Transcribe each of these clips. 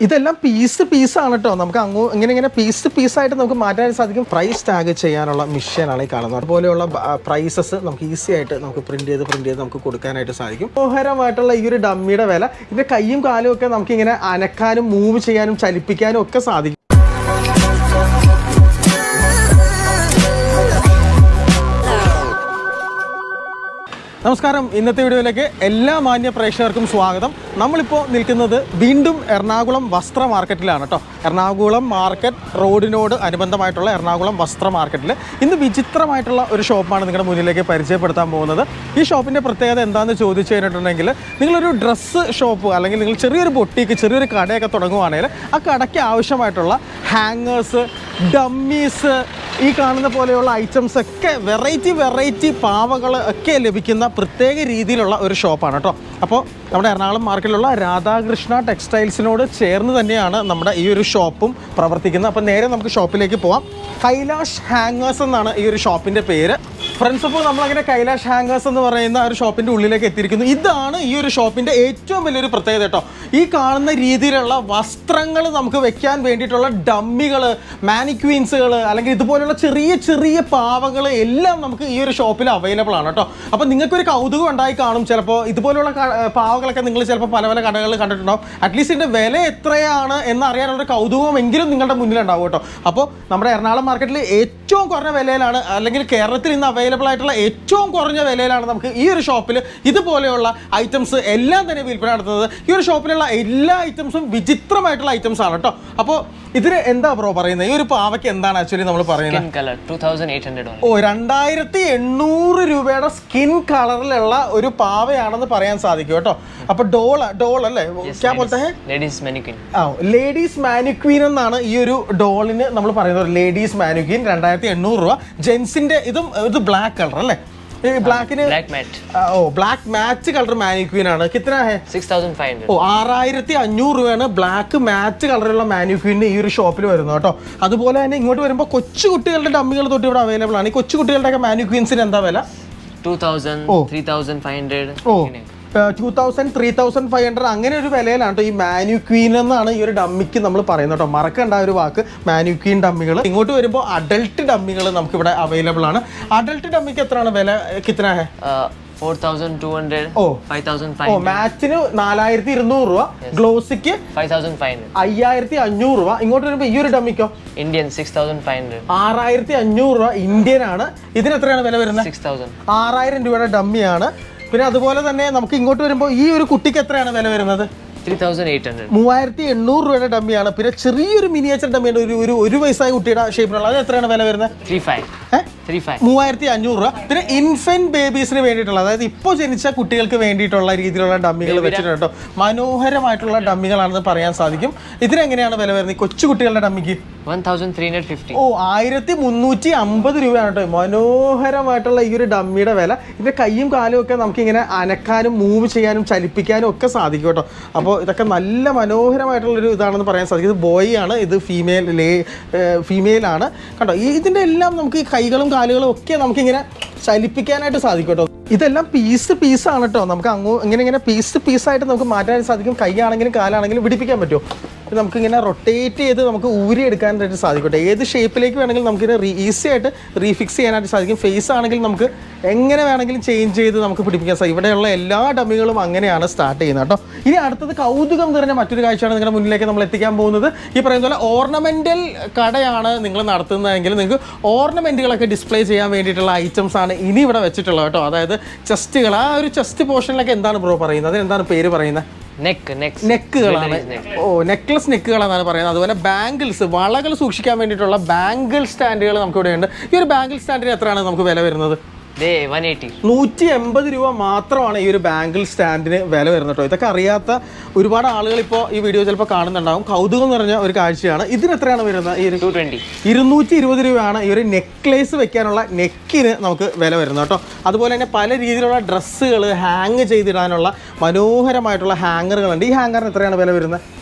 ഇതെല്ലാം പീസ് പീസാണ് കേട്ടോ നമുക്ക് അങ്ങോ ഇങ്ങനെ ഇങ്ങനെ പീസ് പീസായിട്ട് നമുക്ക് മാറ്റാൻ സാധിക്കും പ്രൈസ് ടാഗ് ചെയ്യാനുള്ള മിഷനാണ് ഈ കാണുന്നത് അതുപോലെയുള്ള പ്രൈസസ് നമുക്ക് ഈസി ആയിട്ട് നമുക്ക് പ്രിന്റ് ചെയ്ത് പ്രിന്റ് ചെയ്ത് നമുക്ക് കൊടുക്കാനായിട്ട് സാധിക്കും മനോഹരമായിട്ടുള്ള ഈ ഒരു ഡമ്മിയുടെ വില ഇതിന്റെ കൈയും കാലും ഒക്കെ നമുക്ക് ഇങ്ങനെ അനക്കാനും മൂവ് ചെയ്യാനും ചലിപ്പിക്കാനും ഒക്കെ സാധിക്കും നമസ്കാരം ഇന്നത്തെ വീഡിയോയിലേക്ക് എല്ലാ മാന്യ പ്രേക്ഷകർക്കും സ്വാഗതം നമ്മളിപ്പോൾ നിൽക്കുന്നത് വീണ്ടും എറണാകുളം വസ്ത്ര മാർക്കറ്റിലാണ് കേട്ടോ എറണാകുളം മാർക്കറ്റ് റോഡിനോട് അനുബന്ധമായിട്ടുള്ള എറണാകുളം വസ്ത്ര മാർക്കറ്റിൽ ഇന്ന് വിചിത്രമായിട്ടുള്ള ഒരു ഷോപ്പാണ് നിങ്ങളുടെ മുന്നിലേക്ക് പരിചയപ്പെടുത്താൻ പോകുന്നത് ഈ ഷോപ്പിൻ്റെ പ്രത്യേകത എന്താണെന്ന് ചോദിച്ചു കഴിഞ്ഞിട്ടുണ്ടെങ്കിൽ നിങ്ങളൊരു ഡ്രസ്സ് ഷോപ്പ് അല്ലെങ്കിൽ നിങ്ങൾ ചെറിയൊരു ബൊട്ടീക്ക് ചെറിയൊരു കടയൊക്കെ തുടങ്ങുവാണെങ്കിൽ ആ കടയ്ക്ക് ആവശ്യമായിട്ടുള്ള ഹാങ്ങേഴ്സ് ഡമ്മീസ് ഈ കാണുന്ന പോലെയുള്ള ഐറ്റംസ് ഒക്കെ വെറൈറ്റി വെറൈറ്റി പാവകൾ ഒക്കെ ലഭിക്കുന്ന പ്രത്യേക രീതിയിലുള്ള ഒരു ഷോപ്പാണ് കേട്ടോ അപ്പോൾ നമ്മുടെ എറണാകുളം മാർക്കറ്റിലുള്ള രാധാകൃഷ്ണ ടെക്സ്റ്റൈൽസിനോട് ചേർന്ന് തന്നെയാണ് നമ്മുടെ ഈ ഒരു ഷോപ്പും പ്രവർത്തിക്കുന്നത് അപ്പോൾ നേരെ നമുക്ക് ഷോപ്പിലേക്ക് പോവാം കൈലാഷ് ഹാങ്ങേഴ്സ് എന്നാണ് ഈ ഒരു ഷോപ്പിൻ്റെ പേര് ഫ്രണ്ട്സ് അപ്പോൾ നമ്മളങ്ങനെ കൈലാഷ് ഹാങ്ങേഴ്സ് എന്ന് പറയുന്ന ആ ഒരു ഷോപ്പിൻ്റെ ഉള്ളിലേക്ക് എത്തിയിരിക്കുന്നു ഇതാണ് ഈ ഒരു ഷോപ്പിൻ്റെ ഏറ്റവും വലിയൊരു പ്രത്യേകത കേട്ടോ ഈ കാണുന്ന രീതിയിലുള്ള വസ്ത്രങ്ങൾ നമുക്ക് വെക്കാൻ വേണ്ടിയിട്ടുള്ള ഡമ്മികൾ മാനിക്വീൻസുകൾ അല്ലെങ്കിൽ ഇതുപോലുള്ള ചെറിയ ചെറിയ പാവകൾ എല്ലാം നമുക്ക് ഈ ഒരു ഷോപ്പിൽ അവൈലബിൾ ആണ് കേട്ടോ അപ്പോൾ നിങ്ങൾക്കൊരു കൗതുകം ഉണ്ടായി കാണും ചിലപ്പോൾ ഇതുപോലുള്ള ക- പാവകളൊക്കെ നിങ്ങൾ ചിലപ്പോൾ പല പല കടകളിൽ കണ്ടിട്ടുണ്ടാവും അറ്റ്ലീസ്റ്റ് ഇതിൻ്റെ വില എത്രയാണ് എന്ന് അറിയാനുള്ള കൗതുകമെങ്കിലും നിങ്ങളുടെ മുന്നിലുണ്ടാവും കേട്ടോ അപ്പോൾ നമ്മുടെ എറണാകുളം മാർക്കറ്റിൽ ഏറ്റവും കുറഞ്ഞ വിലയിലാണ് അല്ലെങ്കിൽ കേരളത്തിൽ ഇന്ന് അവൈലബിൾ ആയിട്ടുള്ള ഏറ്റവും കുറഞ്ഞ വിലയിലാണ് നമുക്ക് ഈ ഒരു ഷോപ്പിൽ ഇതുപോലെയുള്ള ഐറ്റംസ് എല്ലാം തന്നെ വിൽപ്പന നടത്തുന്നത് ഈ ഒരു ഷോപ്പിലുള്ള എല്ലാ ഐറ്റംസും വിചിത്രമായിട്ടുള്ള ഐറ്റംസ് ആണ് കേട്ടോ അപ്പോൾ ഇതിന് എന്താ ബ്രോ പറയുന്നത് ഈ ഒരു പാവയ്ക്ക് എന്താണ് ആക്ച്വലി നമ്മൾ പറയുന്നത് skin color 2800 only ഓ രണ്ടായിരത്തി എണ്ണൂറ് രൂപയുടെ സ്കിൻ കളറിലുള്ള ഒരു പാവയാണെന്ന് പറയാൻ സാധിക്കും കേട്ടോ അപ്പൊ ഡോൾ ഡോൾ അല്ലേ ക്യാ പോലത്തെ ഹേ? ladies mannequin ആ ലേഡീസ് മാനുക്വീൻ എന്നാണ് ഈ ഒരു ഡോളിന് നമ്മൾ പറയുന്നത് ലേഡീസ് മാനുക്വീൻ രണ്ടായിരത്തി എണ്ണൂറ് രൂപ ജെൻസിന്റെ ഇതും ഇത് ബ്ലാക്ക് കളർ അല്ലേ ഈ ബ്ലാക്കിന് black matte ഓ ബ്ലാക്ക് മാച്ച് കളർ മാനുക്വീൻ ആണ് കിത്തന ഹേ 6500 ഓ ആറായിരത്തി അഞ്ഞൂറ് രൂപയാണ് ബ്ലാക്ക് മാറ്റ് കളറുള്ള മാനുക്വീൻ്റെ ഈ ഒരു ഷോപ്പിൽ വരുന്നത് കേട്ടോ അതുപോലെ തന്നെ ഇങ്ങോട്ട് വരുമ്പോൾ കൊച്ചു കുട്ടികളുടെ ഡമ്മികൾ തൊട്ട് ഇവിടെ അവൈലബിൾ ആണ് ഈ കൊച്ചു കുട്ടികളുടെ ഒക്കെ മാനുക്വീൻസിന് എന്താ വില 2000 Oh. 3500 ഓ ഇങ്ങനെ. Two thousand three thousand five hundred അങ്ങനെ ഒരു വിലയിലാണ് കേട്ടോ ഈ മാനുക്വീൻ എന്നാണ് ഈ ഒരു ഡമ്മിക്ക് നമ്മൾ പറയുന്നത് കേട്ടോ മറക്കണ്ട ആ ഒരു വാക്ക് മാനുക്വീൻ ഡമ്മികൾ ഇങ്ങോട്ട് വരുമ്പോൾ അഡൾട്ട് ഡമ്മികൾ നമുക്ക് ഇവിടെ അവൈലബിൾ ആണ് അഡൾട്ട് ഡമ്മിക്ക് എത്രയാണ് വില കിത്തന ഹേ Uh, 4200 Oh. 5500 ഓ മാച്ചിന് നാലായിരത്തി ഇരുന്നൂറ് രൂപ ഗ്ലോസിക്ക് 5500 അയ്യായിരത്തി അഞ്ഞൂറ് രൂപ ഇങ്ങോട്ട് വരുമ്പോൾ ഈ ഒരു ഡമ്മിക്കോ indian 6500 ആറായിരത്തി അഞ്ഞൂറ് രൂപ ഇന്ത്യൻ ആണ് ഇതിന് എത്രയാണ് വില വരുന്നത് 6000 ആറായിരം രൂപയുടെ ഡമ്മിയാണ് പിന്നെ അതുപോലെ തന്നെ നമുക്ക് ഇങ്ങോട്ട് വരുമ്പോൾ ഈ ഒരു കുട്ടിക്ക് എത്രയാണ് വില വരുന്നത് 3800 മൂവായിരത്തി എണ്ണൂറ് രൂപയുടെ ഡമ്മിയാണ് പിന്നെ ചെറിയൊരു മിനിയേച്ചർ ഡമ്മിയാണ് ഒരു ഒരു ഒരു വയസ്സായ കുട്ടിയുടെ ഷേപ്പിലുള്ള അത് എത്രയാണ് വില വരുന്നത് 35 ഏഹ് 35 മൂവായിരത്തി അഞ്ഞൂറ് രൂപ പിന്നെ ഇൻഫന്റ് ബേബീസിന് വേണ്ടിയിട്ടുള്ള അതായത് ഇപ്പോൾ ജനിച്ച കുട്ടികൾക്ക് വേണ്ടിയിട്ടുള്ള രീതിയിലുള്ള ഡമ്മികൾ വെച്ചിട്ടുണ്ട് കേട്ടോ മനോഹരമായിട്ടുള്ള ഡമ്മികളാണെന്ന് പറയാൻ സാധിക്കും ഇതിനെങ്ങനെയാണ് വില വരുന്നത് ഈ കൊച്ചു കുട്ടികളുടെ ഡമ്മിക്ക് 1350 ഓ ആയിരത്തി മുന്നൂറ്റി അമ്പത് രൂപയാണ് കേട്ടോ മനോഹരമായിട്ടുള്ള ഈ ഒരു ഡമ്മിയുടെ വില ഇതിന്റെ കൈയും കാലും ഒക്കെ നമുക്ക് ഇങ്ങനെ അനക്കാനും മൂവ് ചെയ്യാനും ചലിപ്പിക്കാനും ഒക്കെ സാധിക്കും കേട്ടോ അപ്പോൾ ഇതൊക്കെ നല്ല മനോഹരമായിട്ടുള്ള ഒരു ഇതാണെന്ന് പറയാൻ സാധിക്കും ഇത് ബോയ് ആണ് ഇത് ഫീമെയിൽ ലേ ഫീമെയിൽ ആണ് കണ്ടോ ഈ ഇതിന്റെ എല്ലാം നമുക്ക് ഈ കൈകളും കാലുകളും ഒക്കെ നമുക്കിങ്ങനെ ചലിപ്പിക്കാനായിട്ട് സാധിക്കും കേട്ടോ ഇതെല്ലാം പീസ് പീസാണ് കേട്ടോ നമുക്ക് അങ്ങോ ഇങ്ങനെ ഇങ്ങനെ പീസ് പീസായിട്ട് നമുക്ക് മാറ്റാൻ സാധിക്കും കൈയാണെങ്കിലും കാലാണെങ്കിലും പിടിപ്പിക്കാൻ പറ്റുമോ ഇത് നമുക്ക് ഇങ്ങനെ റൊട്ടേറ്റ് ചെയ്ത് നമുക്ക് ഊരി എടുക്കാനായിട്ട് സാധിക്കും കേട്ടോ ഏത് ഷേപ്പിലേക്ക് വേണമെങ്കിലും നമുക്കിത് റീ ഈസി ആയിട്ട് റീഫിക്സ് ചെയ്യാനായിട്ട് സാധിക്കും ഫേസ് ആണെങ്കിൽ നമുക്ക് എങ്ങനെ വേണമെങ്കിലും ചേഞ്ച് ചെയ്ത് നമുക്ക് പിടിപ്പിക്കാൻ സാധിക്കും ഇവിടെയുള്ള എല്ലാ ഡമ്മികളും അങ്ങനെയാണ് സ്റ്റാർട്ട് ചെയ്യുന്നത് കേട്ടോ ഇനി അടുത്തത് കൗതുകം നിറഞ്ഞ മറ്റൊരു കാഴ്ചയാണ് നിങ്ങളുടെ മുന്നിലേക്ക് നമ്മൾ എത്തിക്കാൻ പോകുന്നത് ഈ പറയുന്ന പോലെ ഓർണമെന്റൽ കടയാണ് നിങ്ങൾ നടത്തുന്നതെങ്കിൽ നിങ്ങൾക്ക് ഓർണമെന്റുകളൊക്കെ ഡിസ്പ്ലേ ചെയ്യാൻ വേണ്ടിയിട്ടുള്ള ഐറ്റംസ് ആണ് ഇനി ഇവിടെ വെച്ചിട്ടുള്ളത് കേട്ടോ അതായത് ചെസ്റ്റുകൾ ആ ഒരു ചെസ്റ്റ് പോർഷനിലൊക്കെ എന്താണ് ബ്രോ പറയുന്നത് അതിന് എന്താണ് പേര് പറയുന്നത് neck neck നെക്കുകളാണ് Jewelries neck. ഓ നെക്ലസ് നെക്കുകളാണ് പറയുന്നത് അതുപോലെ ബാംഗിൾസ് വളകൾ സൂക്ഷിക്കാൻ വേണ്ടിയിട്ടുള്ള ബാംഗിൾ സ്റ്റാൻഡുകൾ നമുക്ക് ഇവിടെ ഉണ്ട് ഈ ഒരു ബാംഗിൾ സ്റ്റാൻഡിന് എത്രയാണ് നമുക്ക് വില വരുന്നത് they 180 നൂറ്റി എൺപത് രൂപ മാത്രമാണ് ഈ ഒരു ബാംഗിൾ സ്റ്റാൻഡിന് വില വരുന്നത് കേട്ടോ ഇതൊക്കെ അറിയാത്ത ഒരുപാട് ആളുകൾ ഇപ്പോൾ ഈ വീഡിയോ ചിലപ്പോൾ കാണുന്നുണ്ടാവും കൗതുകം നിറഞ്ഞ ഒരു കാഴ്ചയാണ് ഇതിന് എത്രയാണ് വരുന്നത് ഈ ഒരു 220 ഇരുന്നൂറ്റി ഇരുപത് രൂപയാണ് ഈ ഒരു നെക്ലേസ് വെക്കാനുള്ള നെക്കിന് നമുക്ക് വില വരുന്നത് കേട്ടോ അതുപോലെ തന്നെ പല രീതിയിലുള്ള ഡ്രസ്സുകൾ ഹാങ് ചെയ്തിടാനുള്ള മനോഹരമായിട്ടുള്ള ഹാങ്ങറുകളുണ്ട് ഈ ഹാങ്ങറിന് എത്രയാണ് വില വരുന്നത്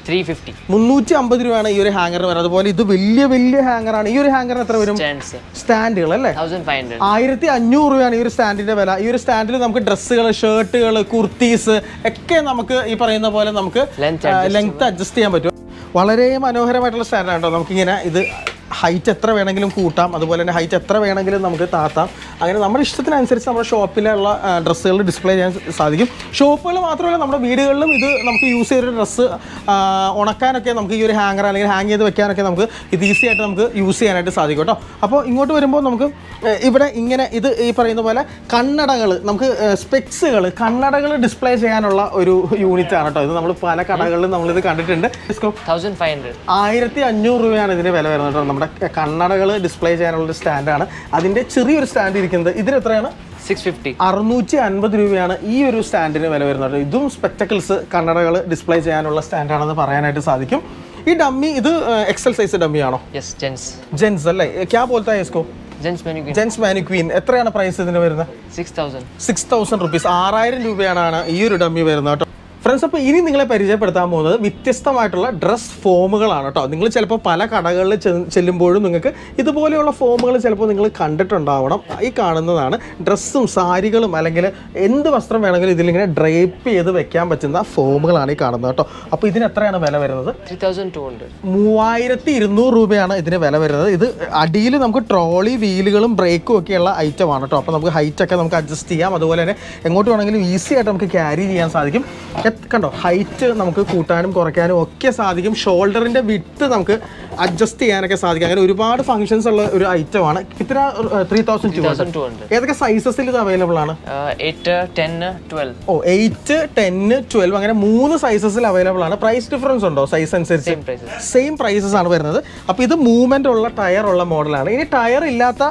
350. മുന്നൂറ്റി അമ്പത് രൂപയാണ് ഈ ഒരു ഹാങ്ങറിന് വരുന്നത് അതുപോലെ ഇത് വലിയ വലിയ ഹാങ്ങറാണ് ഈ ഒരു ഹാങ്ങറിന് എത്ര വരും Stands. സ്റ്റാൻഡുകൾ അല്ലേ 1500. ആയിരത്തി അഞ്ഞൂറ് രൂപയാണ് ഈ ഒരു സ്റ്റാൻഡിന്റെ വില ഈ ഒരു സ്റ്റാൻഡിൽ നമുക്ക് ഡ്രസ്സുകൾ ഷർട്ടുകൾ കുർത്തീസ് ഒക്കെ നമുക്ക് ഈ പറയുന്ന പോലെ നമുക്ക് Length ലെങ്ത് അഡ്ജസ്റ്റ് ചെയ്യാൻ പറ്റും വളരെ മനോഹരമായിട്ടുള്ള സ്റ്റാൻഡാണ് കേട്ടോ നമുക്കിങ്ങനെ ഇത് ഹൈറ്റ് എത്ര വേണമെങ്കിലും കൂട്ടാം അതുപോലെ തന്നെ ഹൈറ്റ് എത്ര വേണമെങ്കിലും നമുക്ക് താത്താം അങ്ങനെ നമ്മുടെ ഇഷ്ടത്തിനനുസരിച്ച് നമ്മുടെ ഷോപ്പിലുള്ള ഡ്രസ്സുകൾ ഡിസ്പ്ലേ ചെയ്യാൻ സാധിക്കും ഷോപ്പുകൾ മാത്രമല്ല നമ്മുടെ വീടുകളിലും ഇത് നമുക്ക് യൂസ് ചെയ്തൊരു ഡ്രസ്സ് ഉണക്കാനൊക്കെ നമുക്ക് ഈ ഒരു ഹാങ്ങർ അല്ലെങ്കിൽ ഹാങ് ചെയ്ത് വെക്കാനൊക്കെ നമുക്ക് ഇത് ഈസി ആയിട്ട് നമുക്ക് യൂസ് ചെയ്യാനായിട്ട് സാധിക്കും കേട്ടോ അപ്പോൾ ഇങ്ങോട്ട് വരുമ്പോൾ നമുക്ക് ഏഹ്, ഇവിടെ ഇങ്ങനെ ഇത് ഈ പറയുന്ന പോലെ കണ്ണടകൾ നമുക്ക് സ്പെക്സുകൾ കണ്ണടകൾ ഡിസ്പ്ലേ ചെയ്യാനുള്ള ഒരു യൂണിറ്റ് ആണ് കേട്ടോ ഇത് നമ്മൾ പല കടകളിലും നമ്മളിത് കണ്ടിട്ടുണ്ട് ഡിസ്കോ 1500. ആയിരത്തി അഞ്ഞൂറ് രൂപയാണ് ഇതിന് വില വരുന്നത് കേട്ടോ നമ്മുടെ കണ്ണടകൾ ഡിസ്പ്ലേ ചെയ്യാനുള്ള ഒരു സ്റ്റാൻഡാണ് അതിൻ്റെ ചെറിയൊരു സ്റ്റാൻഡ് ഇരിക്കുന്നത് ഇതിന് എത്രയാണ് 650. അറുന്നൂറ്റി അൻപത് രൂപയാണ് ഈ ഒരു സ്റ്റാൻഡിന് വില വരുന്നത് ഇതും സ്പെക്ടക്കിൾസ് കണ്ണടകൾ ഡിസ്പ്ലേ ചെയ്യാനുള്ള സ്റ്റാൻഡാണെന്ന് പറയാനായിട്ട് സാധിക്കും ഈ ഡമ്മി ഇത് എക്സൽ സൈസ് ഡമ്മി ആണോ Yes, gents. ജെൻസ് അല്ലേ ക്യാ പോലത്തെ എസ്കോ Gents mannequin. ജെൻസ് മാനിക്വീൻ എത്രയാണ് പ്രൈസ് ഇതിന് വരുന്നത് 6000. സിക്സ് തൗസൻഡ് റുപ്പീസ് ആറായിരം രൂപയാണ് ഈ ഒരു ഡമ്മി വരുന്നത് കേട്ടോ ഫ്രണ്ട്സ് അപ്പോൾ ഇനി നിങ്ങളെ പരിചയപ്പെടുത്താൻ പോകുന്നത് വ്യത്യസ്തമായിട്ടുള്ള ഡ്രസ് ഫോമുകളാണ് കേട്ടോ നിങ്ങൾ ചിലപ്പോൾ പല കടകളിൽ ചെ- ചെല്ലുമ്പോഴും നിങ്ങൾക്ക് ഇതുപോലെയുള്ള ഫോമുകൾ ചിലപ്പോൾ നിങ്ങൾ കണ്ടിട്ടുണ്ടാവണം ഈ കാണുന്നതാണ് ഡ്രസ്സും സാരികളും അല്ലെങ്കിൽ എന്ത് വസ്ത്രം വേണമെങ്കിലും ഇതിലിങ്ങനെ ഡ്രേപ്പ് ചെയ്ത് വെക്കാൻ പറ്റുന്ന ഫോമുകളാണ് ഈ കാണുന്നത് കേട്ടോ അപ്പോൾ ഇതിന് എത്രയാണ് വില വരുന്നത് 3200. മൂവായിരത്തി ഇരുന്നൂറ് രൂപയാണ് ഇതിന് വില വരുന്നത് ഇത് അടിയിൽ നമുക്ക് ട്രോളി വീലുകളും ബ്രേക്കും ഒക്കെയുള്ള ഐറ്റം ആണ് കേട്ടോ അപ്പോൾ നമുക്ക് ഹൈറ്റ് ഒക്കെ നമുക്ക് അഡ്ജസ്റ്റ് ചെയ്യാം അതുപോലെ തന്നെ എങ്ങോട്ട് വേണമെങ്കിലും ഈസി ആയിട്ട് നമുക്ക് ക്യാരി ചെയ്യാൻ സാധിക്കും എത്ര- കണ്ടോ ഹൈറ്റ് നമുക്ക് കൂട്ടാനും കുറയ്ക്കാനും ഒക്കെ സാധിക്കും ഷോൾഡറിന്റെ വിട്ട് നമുക്ക് അഡ്ജസ്റ്റ് ചെയ്യാനൊക്കെ സാധിക്കും അങ്ങനെ ഒരുപാട് ഫങ്ഷൻസ് ഉള്ള ഒരു ഐറ്റം ആണ് ഇത്ര ത്രീ തൗസൻഡ് ടു ഹൺഡ്രഡ് 3200. ഏതൊക്കെ സൈസസിൽ ഇത് അവൈലബിൾ ആണ് Uh, 8, uh, 10, uh, 12. ഓ എയ്റ്റ് ടെന്ന് ട്വൽവ് അങ്ങനെ മൂന്ന് സൈസസിൽ അവൈലബിൾ ആണ് പ്രൈസ് ഡിഫറൻസ് ഉണ്ടോ സൈസ് അനുസരിച്ച് Same prices. സെയിം പ്രൈസസ് ആണ് വരുന്നത് അപ്പോൾ ഇത് മൂവ്മെന്റ് ഉള്ള ടയർ ഉള്ള മോഡലാണ് ഇനി ടയർ ഇല്ലാത്ത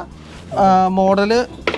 മോഡല്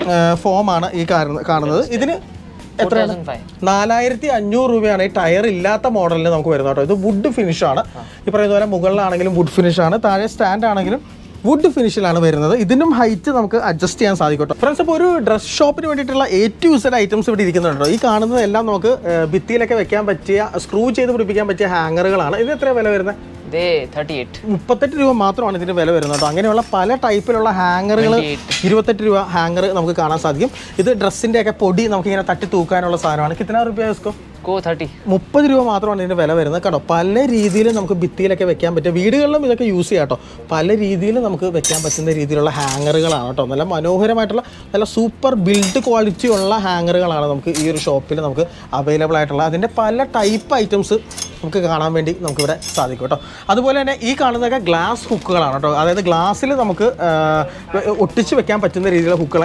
ഫോമാണ് ഈ കാണുന്ന- കാണുന്നത് ഇതിന് എത്രയാണ് 4005. നാലായിരത്തി അഞ്ഞൂറ് രൂപയാണ് ഈ ടയർ ഇല്ലാത്ത മോഡലിന് നമുക്ക് വരുന്നത് കേട്ടോ ഇത് വുഡ് ഫിനിഷ് ആണ് ഈ പറയുന്ന പോലെ മുകളിലാണെങ്കിലും വുഡ് ഫിനിഷ് ആണ് താഴെ സ്റ്റാൻഡ് ആണെങ്കിലും വുഡ് ഫിനിഷിലാണ് വരുന്നത് ഇതിനും ഹൈറ്റ് നമുക്ക് അഡ്ജസ്റ്റ് ചെയ്യാൻ സാധിക്കും കേട്ടോ ഫ്രണ്ട്സ് അപ്പോൾ ഒരു ഡ്രസ് ഷോപ്പിന് വേണ്ടിയിട്ടുള്ള എ ടു സെഡ് ഐറ്റംസ് ഇവിടെ ഇരിക്കുന്നുണ്ടോ ഈ കാണുന്നതെല്ലാം നമുക്ക് ഏർ, ഭിത്തിയിലൊക്കെ വെക്കാൻ പറ്റിയ സ്ക്രൂ ചെയ്ത് പിടിപ്പിക്കാൻ പറ്റിയ ഹാങ്ങറുകളാണ് ഇത് എത്ര വില വരുന്നത് They 38. മുപ്പത്തെട്ട് രൂപ മാത്രമാണ് ഇതിന് വില വരുന്നത് കേട്ടോ അങ്ങനെയുള്ള പല ടൈപ്പിലുള്ള ഹാങ്ങറുകൾ ഇരുപത്തെട്ട് രൂപ ഹാങ്ങർ നമുക്ക് കാണാൻ സാധിക്കും ഇത് ഡ്രസ്സിൻ്റെ ഒക്കെ പൊടി നമുക്ക് ഇങ്ങനെ തട്ടി തൂക്കാനുള്ള സാധനമാണ് കിത്തന റുപ്യ ഇസ്കോ Go 30. മുപ്പത് രൂപ മാത്രമാണ് ഇതിന് വില വരുന്നത് കേട്ടോ പല രീതിയിൽ നമുക്ക് ഭിത്തിയിലൊക്കെ വെക്കാൻ പറ്റും വീടുകളിലും ഇതൊക്കെ യൂസ് ചെയ്യാം കേട്ടോ പല രീതിയിൽ നമുക്ക് വെക്കാൻ പറ്റുന്ന രീതിയിലുള്ള ഹാങ്ങറുകളാണ് കേട്ടോ നല്ല മനോഹരമായിട്ടുള്ള നല്ല സൂപ്പർ ബിൽഡ് ക്വാളിറ്റി ഉള്ള ഹാങ്ങറുകളാണ് നമുക്ക് ഈ ഒരു ഷോപ്പിൽ നമുക്ക് അവൈലബിൾ ആയിട്ടുള്ള അതിൻ്റെ പല ടൈപ്പ് ഐറ്റംസ് നമുക്ക് കാണാൻ വേണ്ടി നമുക്കിവിടെ സാധിക്കും കേട്ടോ അതുപോലെ തന്നെ ഈ കാണുന്നതൊക്കെ ഗ്ലാസ് ഹുക്കുകളാണ് കേട്ടോ അതായത് ഗ്ലാസ്സിൽ നമുക്ക് ആ, ഒട്ടിച്ച് വെക്കാൻ പറ്റുന്ന രീതിയിലുള്ള ഹുക്കുകൾ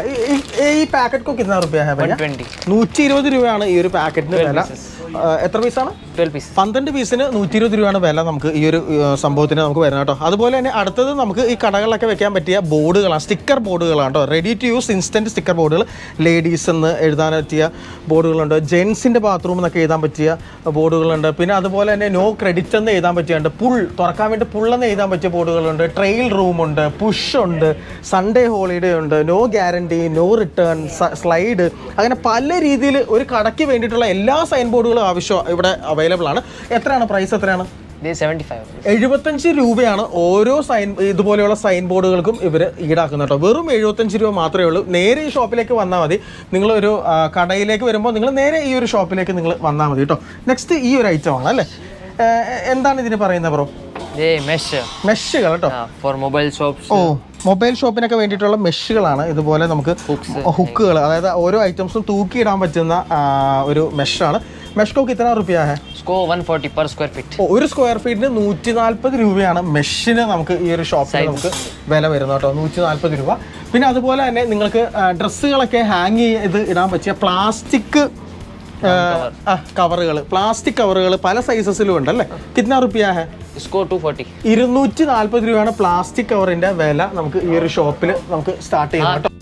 ഈ പാക്കറ്റ് കൊക്കെ ഇരുന്ന റുപ്യ 120. നൂറ്റി ഇരുപത് രൂപയാണ് ഈ ഒരു പാക്കറ്റിന് വില ആ, എത്ര പീസാണ് 12 pieces. പന്ത്രണ്ട് പീസിന് നൂറ്റി ഇരുപത് രൂപയാണ് വില നമുക്ക് ഈ ഒരു ആ, സംഭവത്തിന് നമുക്ക് വരുന്നത് കേട്ടോ അതുപോലെ തന്നെ അടുത്തത് നമുക്ക് ഈ കടകളിലൊക്കെ വെക്കാൻ പറ്റിയ ബോർഡുകളാണ് സ്റ്റിക്കർ ബോർഡുകളാണ് കേട്ടോ ready to use instant sticker ബോർഡുകൾ ലേഡീസ് എന്ന് എഴുതാൻ പറ്റിയ ബോർഡുകളുണ്ട് ജെൻസിൻ്റെ ബാത്റൂം എന്നൊക്കെ എഴുതാൻ പറ്റിയ ബോർഡുകളുണ്ട് പിന്നെ അതുപോലെ തന്നെ നോ ക്രെഡിറ്റ് എന്ന് എഴുതാൻ പറ്റിയുണ്ട് പുൾ തുറക്കാൻ വേണ്ടി പുള്ളെന്ന് എഴുതാൻ പറ്റിയ ബോർഡുകളുണ്ട് ട്രെയിൽ റൂമുണ്ട് പുഷ് ഉണ്ട് സൺഡേ ഹോളിഡേ ഉണ്ട് no guarantee no return slide അങ്ങനെ പല രീതിയിൽ ഒരു കടയ്ക്ക് വേണ്ടിയിട്ടുള്ള എല്ലാ സൈൻ ബോർഡുകളും ആവശ്യം ഇവിടെ അവൈലബിൾ ആണ് എത്രയാണ് പ്രൈസ് എത്രയാണ് They 75. എഴുപത്തഞ്ച് രൂപയാണ് ഓരോ സൈൻ ഇതുപോലെയുള്ള സൈൻ ബോർഡുകൾക്കും ഇവർ ഈടാക്കുന്നത് കേട്ടോ വെറും എഴുപത്തഞ്ച് രൂപ മാത്രമേ ഉള്ളൂ നേരെ ഈ ഷോപ്പിലേക്ക് വന്നാൽ മതി നിങ്ങളൊരു ആ, കടയിലേക്ക് വരുമ്പോൾ നിങ്ങൾ നേരെ ഈ ഒരു ഷോപ്പിലേക്ക് നിങ്ങൾ വന്നാൽ മതി കേട്ടോ നെക്സ്റ്റ് ഈ ഒരു ഐറ്റം ആണ് അല്ലേ ഏ, എന്താണ് ഇതിന് പറയുന്നത് ബ്രോ They mesh uh, മെഷുകൾ കേട്ടോ uh, for mobile shops. ഓ മൊബൈൽ ഷോപ്പിനൊക്കെ വേണ്ടിയിട്ടുള്ള മെഷുകളാണ് ഇതുപോലെ നമുക്ക് ഹുക്കുകൾ അതായത് ഓരോ ഐറ്റംസും തൂക്കിയിടാൻ പറ്റുന്ന ആ, ഒരു മെഷാണ് മെഷ് കോക്ക് ഇത്ര റുപ്യ ഹേ Sco 140 per square feet. ഓ, ഒരു സ്ക്വയർ ഫീറ്റിന് നൂറ്റി നാൽപ്പത് രൂപയാണ് മെഷിന് നമുക്ക് ഈ ഒരു ഷോപ്പിൽ നമുക്ക് വില വരുന്നത് കേട്ടോ നൂറ്റി നാൽപ്പത് രൂപ പിന്നെ അതുപോലെ തന്നെ നിങ്ങൾക്ക് ഡ്രസ്സുകളൊക്കെ ഹാങ് ചെയ്ത് ഇടാൻ പറ്റിയ പ്ലാസ്റ്റിക് കവറുകൾ പ്ലാസ്റ്റിക് കവറുകൾ പല സൈസസിലും ഉണ്ട് അല്ലേ കിतना റുപ്യ ഹേ Sco 240. ഇരുന്നൂറ്റി നാൽപ്പത് രൂപയാണ് പ്ലാസ്റ്റിക് കവറിന്റെ വില നമുക്ക് ഈ ഒരു ഷോപ്പിൽ നമുക്ക് സ്റ്റാർട്ട് ചെയ്യുന്നത് കേട്ടോ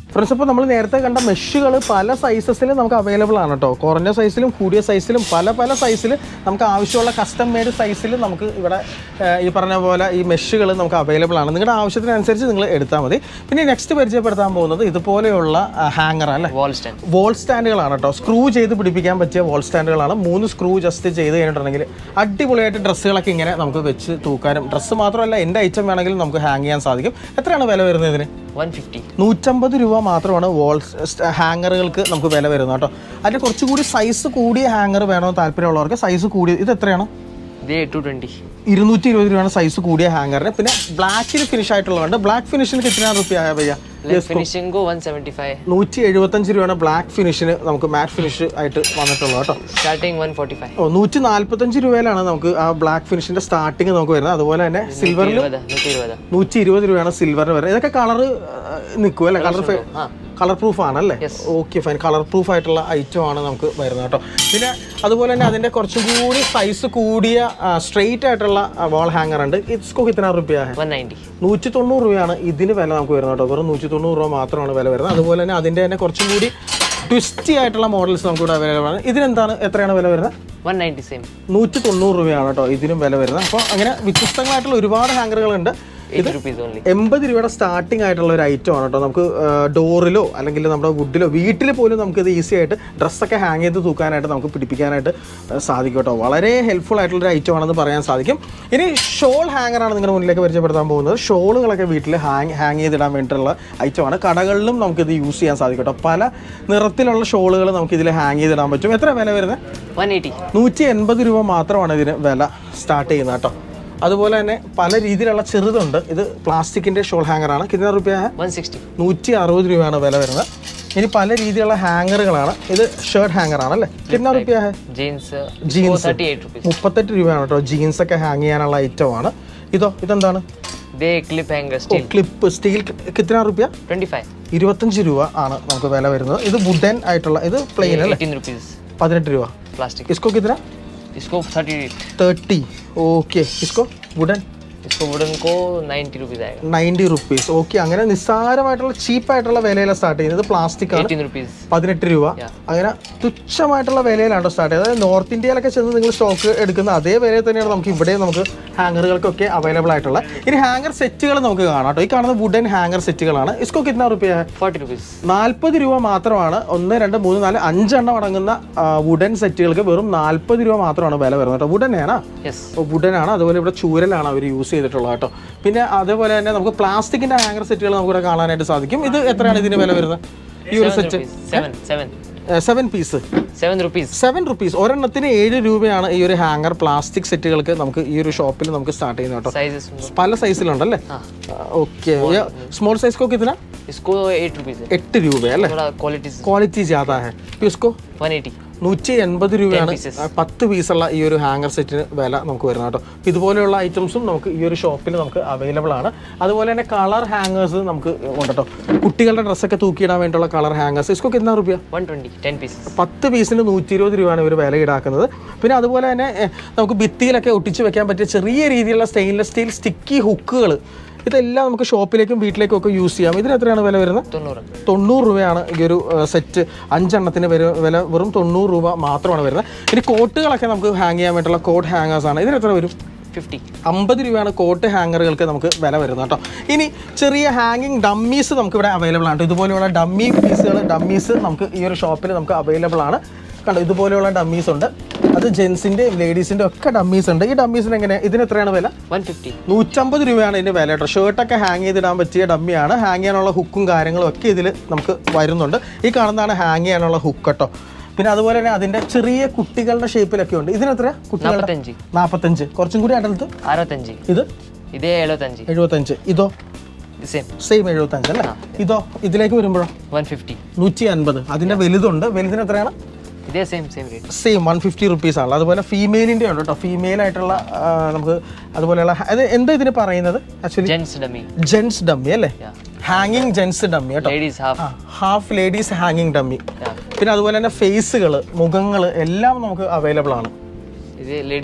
ഫ്രണ്ട്സ് ഇപ്പോൾ നമ്മൾ നേരത്തെ കണ്ട മെഷുകൾ പല സൈസസിലും നമുക്ക് അവൈലബിൾ ആണ് കേട്ടോ കുറഞ്ഞ സൈസിലും കൂടിയ സൈസിലും പല പല സൈസിൽ നമുക്ക് ആവശ്യമുള്ള കസ്റ്റം മെയ്ഡ് സൈസിൽ നമുക്ക് ഇവിടെ ആ, ഈ പറഞ്ഞ പോലെ ഈ മെഷുകൾ നമുക്ക് അവൈലബിൾ ആണ് നിങ്ങളുടെ ആവശ്യത്തിനനുസരിച്ച് നിങ്ങൾ എടുത്താൽ മതി പിന്നെ നെക്സ്റ്റ് പരിചയപ്പെടുത്താൻ പോകുന്നത് ഇതുപോലെയുള്ള ഹാങ്ങർ അല്ലേ Wall stand. വോൾ സ്റ്റാൻഡുകളാണ് കേട്ടോ സ്ക്രൂ ചെയ്ത് പിടിപ്പിക്കാൻ പറ്റിയ വോൾ സ്റ്റാൻഡുകളാണ് മൂന്ന് സ്ക്രൂ ജസ്റ്റ് ചെയ്ത് കഴിഞ്ഞിട്ടുണ്ടെങ്കിൽ അടിപൊളിയായിട്ട് ഡ്രസ്സുകളൊക്കെ ഇങ്ങനെ നമുക്ക് വെച്ച് തൂക്കാനും ഡ്രസ്സ് മാത്രമല്ല എൻ്റെ ഐറ്റം വേണമെങ്കിലും നമുക്ക് ഹാങ് ചെയ്യാൻ സാധിക്കും എത്രയാണ് വില വരുന്നത് ഇതിന് 150. നൂറ്റമ്പത് രൂപ മാത്രമാണ് വോൾ ഹാങ്ങറുകൾക്ക് നമുക്ക് വില വരുന്നത് കേട്ടോ അതിൻ്റെ കുറച്ചുകൂടി സൈസ് കൂടിയ ഹാങ്ങർ വേണമെന്ന് താല്പര്യമുള്ളവർക്ക് സൈസ് കൂടിയ ഇത് എത്രയാണ് They 220. ഇരുന്നൂറ്റി ഇരുപത് രൂപയാണ് സൈസ് കൂടിയ ഹാങ്ങറിന് പിന്നെ ബ്ലാക്കിൽ ഫിനിഷ് ആയിട്ടുള്ളതുണ്ട് ബ്ലാക്ക് ഫിനിഷിന് കിട്ടുന്ന റുപ്യ ഭയ്യ Like finishing go 175. നൂറ്റി എഴുപത്തഞ്ച് രൂപയാണ് ബ്ലാക്ക് ഫിനിഷിന് നമുക്ക് മാറ്റ് ഫിനിഷ് ആയിട്ട് വന്നിട്ടുള്ളത് കേട്ടോ Starting 145. ഓ നൂറ്റി നാല്പത്തഞ്ച് രൂപയിലാണ് നമുക്ക് ആ ബ്ലാക്ക് ഫിനിഷിന്റെ സ്റ്റാർട്ടിങ് നമുക്ക് വരുന്നത് അതുപോലെ തന്നെ സിൽവറിൽ 120. 120. നൂറ്റി ഇരുപത് രൂപയാണ് സിൽവറിന് വരുന്നത് ഇതൊക്കെ കളർ നിൽക്കും അല്ലേ കളർ ആ. കളർ പ്രൂഫ് ആണല്ലേ Yes. Okay fine colour proof ആയിട്ടുള്ള ഐറ്റം ആണ് നമുക്ക് വരുന്നത് കേട്ടോ പിന്നെ അതുപോലെ തന്നെ അതിന്റെ കുറച്ചും കൂടി സൈസ് കൂടിയ സ്ട്രെയിറ്റ് ആയിട്ടുള്ള വാൾ ഹാങ്ങർ ഉണ്ട് ഇസ്കോ കിത്തന റുപ്യ 190. നൂറ്റി തൊണ്ണൂറ് രൂപയാണ് ഇതിന് വില നമുക്ക് വരുന്നത് കേട്ടോ വെറും നൂറ്റി തൊണ്ണൂറ് രൂപ മാത്രമാണ് വില വരുന്നത് അതുപോലെ തന്നെ അതിൻ്റെ തന്നെ കുറച്ചും കൂടി ട്വിസ്റ്റി ആയിട്ടുള്ള മോഡൽസ് നമുക്ക് ഇവിടെ അവൈലബിൾ ആണ് ഇതിനെന്താണ് എത്രയാണ് വില വരുന്നത് 190 same. നൂറ്റി തൊണ്ണൂറ് രൂപയാണ് കേട്ടോ ഇതിനും വില വരുന്നത് അപ്പോൾ അങ്ങനെ വ്യത്യസ്തങ്ങളായിട്ടുള്ള ഒരുപാട് ഹാങ്കറുകളുണ്ട് 80 rupees only. എൺപത് രൂപയുടെ സ്റ്റാർട്ടിംഗ് ആയിട്ടുള്ള ഒരു ഐറ്റം ആണ് കേട്ടോ നമുക്ക് ഡോറിലോ അല്ലെങ്കിൽ നമ്മുടെ വുഡിലോ വീട്ടിൽ പോലും നമുക്ക് ഇത് ഈസി ആയിട്ട് ഡ്രസ്സൊക്കെ ഹാങ് ചെയ്ത് തൂക്കാനായിട്ട് നമുക്ക് പിടിപ്പിക്കാനായിട്ട് ആ, സാധിക്കും കേട്ടോ വളരെ ഹെൽപ്ഫുൾ ആയിട്ടുള്ള ഒരു ഐറ്റം ആണെന്ന് പറയാൻ സാധിക്കും ഇനി ഷോൾ ഹാങ്ങറാണ് നിങ്ങളുടെ മുന്നിലേക്ക് പരിചയപ്പെടുത്താൻ പോകുന്നത് ഷോളുകളൊക്കെ വീട്ടിൽ ഹാങ് ഹാങ് ചെയ്തിടാൻ വേണ്ടിയിട്ടുള്ള ഐറ്റമാണ് കടകളിലും നമുക്കിത് യൂസ് ചെയ്യാൻ സാധിക്കും കേട്ടോ പല നിറത്തിലുള്ള ഷോളുകൾ നമുക്ക് ഇതിൽ ഹാങ് ചെയ്തിടാൻ പറ്റും എത്ര വില വരുന്നത് 180. നൂറ്റി എൺപത് രൂപ മാത്രമാണ് ഇതിന് വില സ്റ്റാർട്ട് ചെയ്യുന്നത് കേട്ടോ അതുപോലെ തന്നെ പല രീതിയിലുള്ള ചെറുതുണ്ട് ഇത് പ്ലാസ്റ്റിക്കിന്റെ ഷോൾ ഹാങ്ങർ ആണ് കിतना റുപ്യ 160. നൂറ്റി അറുപത് രൂപയാണ് വില വരുന്നത് ഇനി പല രീതിയിലുള്ള ഹാങ്ങറുകളാണ് ഇത് ഷർട്ട് ഹാങ്ങർ ആണല്ലേ കിतना റുപ്യ Jeans. Uh, Jeans. Jeans. 38 rupees. മുപ്പത്തെട്ട് രൂപയാണ് കേട്ടോ ജീൻസ് ഒക്കെ ഹാങ് ചെയ്യാനുള്ള ഐറ്റം ആണ് ഇതോ ഇതെന്താണ് They clip hanger steel. Clip steel കിतना റുപ്യ 25. ഇരുപത്തഞ്ച് രൂപ ആണ് നമുക്ക് വില വരുന്നത് ഇത് വുഡൻ ആയിട്ടുള്ള ഇത് പ്ലെയിൻ അല്ലേ 18 rupees. പതിനെട്ട് രൂപ Plastic. ഇസ്കോ കിतना इसको 38. തേർട്ടി ഓക്കെ ഇസ്കോ വുഡൻ इसको वुडन को 90 rupees आएगा. നയൻറ്റി റുപ്പീസ് ഓക്കെ അങ്ങനെ നിസ്സാരമായിട്ടുള്ള ചീപ്പായിട്ടുള്ള വിലയിലാണ് സ്റ്റാർട്ട് ചെയ്യുന്നത് പ്ലാസ്റ്റിക് ആണ് 18 rupees. പതിനെട്ട് രൂപ Yeah. അങ്ങനെ തുച്ഛമായിട്ടുള്ള വിലയിലാണ് സ്റ്റാർട്ട് ചെയ്യുന്നത് അതായത് നോർത്ത് ഇന്ത്യയിലൊക്കെ ചെന്ന് നിങ്ങൾ സ്റ്റോക്ക് എടുക്കുന്ന അതേ വിലയിൽ തന്നെയാണ് നമുക്ക് ഇവിടെ നമുക്ക് ഹാങ്ങറുകൾക്കൊക്കെ അവൈലബിൾ ആയിട്ടുള്ള ഇനി ഹാങ്ങർ സെറ്റുകൾ നമുക്ക് കാണാം കേട്ടോ ഈ കാണുന്ന വുഡൻ ഹാങ്ങർ സെറ്റുകളാണ് ഇസ്കോ കിतना റുപ്യ 40 rupees. നാൽപ്പത് രൂപ മാത്രമാണ് ഒന്ന് രണ്ട് മൂന്ന് നാല് അഞ്ചെണ്ണം അടങ്ങുന്ന വുഡൻ സെറ്റുകൾക്ക് വെറും നാൽപ്പത് രൂപ മാത്രമാണ് വില വരുന്നത് കേട്ടോ വുഡൻ ആണ് Yes. വുഡനാണ് അതുപോലെ ഇവിടെ ചൂരലാണ് അവർ യൂസ് ചെയ്തിട്ടുള്ളത് കേട്ടോ പിന്നെ അതേപോലെ തന്നെ നമുക്ക് പ്ലാസ്റ്റിക്കിന്റെ ഹാങ്ങർ സെറ്റുകൾ നമുക്ക് ഇവിടെ കാണാനായിട്ട് സാധിക്കും ഇത് എത്രയാണ് ഇതിന് വില വരുന്നത് ഈ ഒരു 7 set rupees. 7. 7. Seven piece 7 rupees. Seven rupees ഒരെണ്ണത്തിന് ഏഴ് രൂപയാണ് ഈ ഒരു ഹാങ്ങർ പ്ലാസ്റ്റിക് സെറ്റുകൾക്ക് നമുക്ക് ഈ ഒരു ഷോപ്പിൽ നമുക്ക് സ്റ്റാർട്ട് ചെയ്യുന്നത് കേട്ടോ Sizes. പല സൈസിലുണ്ടല്ലേ हाँ. ഓക്കെ സ്മോൾ സൈസ് को कितना इसको 8 rupees है. എട്ട് രൂപ അല്ലേ थोड़ा क्वालिटी ക്വാളിറ്റി ജ്യാദാ ഹെ इसको 180. നൂറ്റി എൺപത് രൂപയാണ് pieces. ആ, പത്ത് പീസുള്ള ഈ ഒരു ഹാങ്ങർ സെറ്റിന് വില നമുക്ക് വരുന്നത് കേട്ടോ അപ്പോൾ ഇതുപോലെയുള്ള ഐറ്റംസും നമുക്ക് ഈ ഒരു ഷോപ്പിൽ നമുക്ക് അവൈലബിൾ ആണ് അതുപോലെ തന്നെ കളർ ഹാങ്ങേഴ്സ് നമുക്ക് ഉണ്ട് കേട്ടോ കുട്ടികളുടെ ഡ്രസ്സൊക്കെ തൂക്കിയിടാൻ വേണ്ടിയുള്ള കളർ ഹാങ്ങേഴ്സ് ഇസ്കോ കിतना റുപ്യ 120. 10 pieces. പത്ത് പീസിന് നൂറ്റി ഇരുപത് രൂപയാണ് ഇവർ വില ഈടാക്കുന്നത് പിന്നെ അതുപോലെ തന്നെ എ, നമുക്ക് ഭിത്തിയിലൊക്കെ ഒട്ടിച്ച് വെക്കാൻ പറ്റിയ ചെറിയ രീതിയിലുള്ള സ്റ്റെയിൻലെസ് സ്റ്റീൽ സ്റ്റിക്കി ഹുക്കുകൾ ഇതെല്ലാം നമുക്ക് ഷോപ്പിലേക്കും വീട്ടിലേക്കും ഒക്കെ യൂസ് ചെയ്യാം ഇതിന് എത്രയാണ് വില വരുന്നത് 90. തൊണ്ണൂറ് രൂപയാണ് ഈ ഒരു സെറ്റ് അഞ്ചെണ്ണത്തിന് വരെ വില വെറും തൊണ്ണൂറ് രൂപ മാത്രമാണ് വരുന്നത് ഇനി കോട്ടുകളൊക്കെ നമുക്ക് ഹാങ് ചെയ്യാൻ വേണ്ടിയിട്ടുള്ള കോട്ട് ഹാങ്ങേഴ്സ് ആണ് ഇതിന് എത്ര വരും 50. അമ്പത് രൂപയാണ് കോട്ട് ഹാങ്ങറുകൾക്ക് നമുക്ക് വില വരുന്നത് കേട്ടോ ഇനി ചെറിയ ഹാങ്ങിങ് ഡമ്മീസ് നമുക്ക് ഇവിടെ അവൈലബിൾ ആണ് ഇതുപോലെയുള്ള ഡമ്മി പീസുകൾ ഡമ്മീസ് നമുക്ക് ഈ ഒരു ഷോപ്പിൽ നമുക്ക് അവൈലബിൾ ആണ് കണ്ടോ ഇതുപോലെയുള്ള ഡമ്മീസ് ഉണ്ട് അത് ജെൻസിൻ്റെയും ലേഡീസിൻ്റെ ഒക്കെ ഡമ്മീസ് ഉണ്ട് ഈ ഡമ്മീസിന് എങ്ങനെ ഇതിന് എത്രയാണ് വില 150. നൂറ്റമ്പത് രൂപയാണ് ഇതിൻ്റെ വില കേട്ടോ ഷർട്ടൊക്കെ ഹാങ് ചെയ്തിടാൻ പറ്റിയ ഡമ്മിയാണ് ഹാങ് ചെയ്യാനുള്ള ഹുക്കും കാര്യങ്ങളും ഒക്കെ ഇതിൽ നമുക്ക് വരുന്നുണ്ട് ഈ കാണുന്നതാണ് ഹാങ് ചെയ്യാനുള്ള ഹുക്ക് കേട്ടോ പിന്നെ അതുപോലെ തന്നെ അതിൻ്റെ ചെറിയ കുട്ടികളുടെ ഷേപ്പിലൊക്കെ ഉണ്ട് ഇതിനെത്ര കുട്ടികളുടെ 45. നാൽപ്പത്തഞ്ച് കുറച്ചും കൂടി അടൽത്ത് 65. ഇത് ഇതേ 75. എഴുപത്തഞ്ച് ഇതോ സെയിം സെയിം എഴുപത്തഞ്ച് അല്ലേ ഇതോ ഇതിലേക്ക് വരുമ്പോഴോ 150. നൂറ്റി അൻപത് അതിൻ്റെ വലുതുണ്ട് വലുതിന് എത്രയാണ് ഇതേ same same rate same one fifty rupees ആണ് അതുപോലെ ഫീമെയിലിൻ്റെ ഉണ്ട് കേട്ടോ ഫീമെയിൽ ആയിട്ടുള്ള ആ, നമുക്ക് അതുപോലെയുള്ള അത് എന്താ ഇതിന് പറയുന്നത് actually gents dummy gents dummy അല്ലേ ഹാങ്ങിങ് ജെൻസ് ഡമ്മി കേട്ടോ ലേഡീസ് ഹാഫ് ഹാഫ് ലേഡീസ് ഹാങ്ങിങ് ഡമ്മി പിന്നെ അതുപോലെ തന്നെ ഫേസുകൾ മുഖങ്ങൾ എല്ലാം നമുക്ക് അവൈലബിൾ ആണ് ഇത് ലേഡീസ്